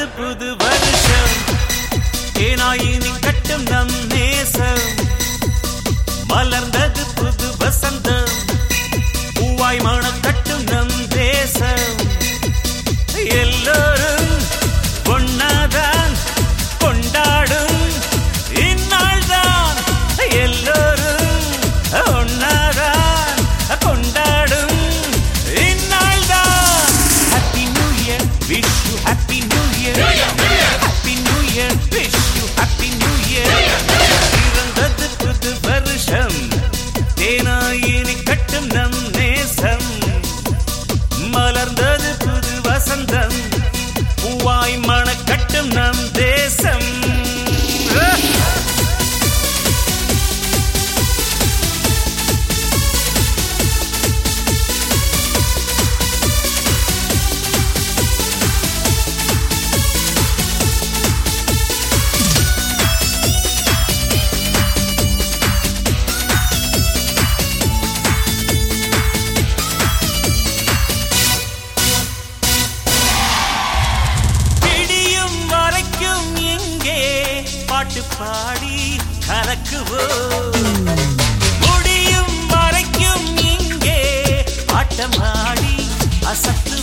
புது வருஷம் தேனாயினி கட்டும் நம் நேசம் மலர்ந்தது புது வசந்தம் பூவாய் மணம் கட்டும் நம் தேசம் எல்லோரும் ஒன்னாதான் கொண்டாடும் இந்நாள்தான் எல்லோரும் ஒன்னாதான் கொண்டாடும் இந்நாள்தான் happy new year wish you happy new year happy new year wish you happy new year பிறந்தது புது வருஷம் தேனாயினி கட்டும் நம் நேசம் மலர்ந்தது புது வசந்தம் பூவாய் மணக்கட்டும் நம் தேசம் பிடியும் வரைக்கும் இங்கே பாட்டு பாடி கலக்குவோம் முடியும் வரைக்கும் இங்கே ஆட்டமாடி அசத்து